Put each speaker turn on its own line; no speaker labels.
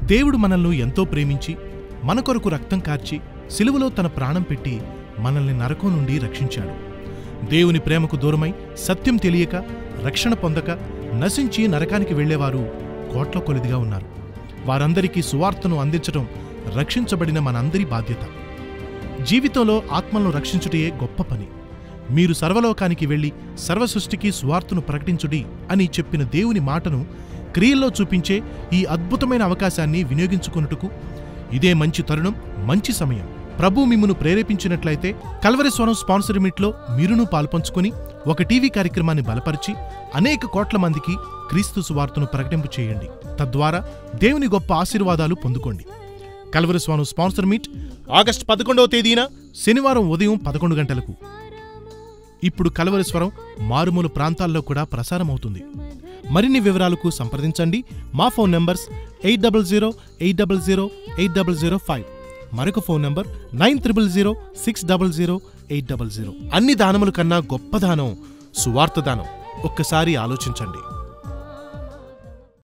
దేవుడు మనల్ని ఎంతో ప్రేమించి మన కొరకు రక్తం కార్చి సిలువలో తన ప్రాణం పెట్టి మనల్ని నరకం నుండి రక్షించాడు దేవుని ప్రేమకు దూరమై సత్యం తెలియక రక్షణ పొందక నశించి నరకానికి వెళ్లేవారు కోట్ల కొలిదిగా ఉన్నారు వారందరికీ సువార్తను అందించడం రక్షించబడిన మనందరి బాధ్యత జీవితంలో ఆత్మలను రక్షించుటయే గొప్ప పని మీరు సర్వలోకానికి వెళ్లి సర్వసృష్టికి సువార్తను ప్రకటించుడి అని చెప్పిన దేవుని మాటను క్రియల్లో చూపించే ఈ అద్భుతమైన అవకాశాన్ని వినియోగించుకొనుటకు ఇదే మంచి తరుణం మంచి సమయం ప్రభు మిమ్మును ప్రేరేపించినట్లయితే కల్వరి స్వరం స్పాన్సర్ మీట్లో మీరును పాల్పంచుకొని ఒక టీవీ కార్యక్రమాన్ని బలపరిచి అనేక కోట్ల మందికి క్రీస్తు సువార్తను ప్రకటింపు చేయండి తద్వారా దేవుని గొప్ప ఆశీర్వాదాలు పొందుకోండి కల్వరి స్వాను స్పాన్సర్ మీట్ ఆగస్టు పదకొండవ తేదీన శనివారం ఉదయం పదకొండు గంటలకు ఇప్పుడు కలవరి స్వరం మారుమూల ప్రాంతాల్లో కూడా ప్రసారమవుతుంది మరిన్ని వివరాలకు సంప్రదించండి మా phone numbers eight double zero eight double zero eight double zero five మరొక phone number nine triple zero six double zero eight double zero అన్ని దానముల కన్నా గొప్ప దానం సువార్త దానం ఒక్కసారి ఆలోచించండి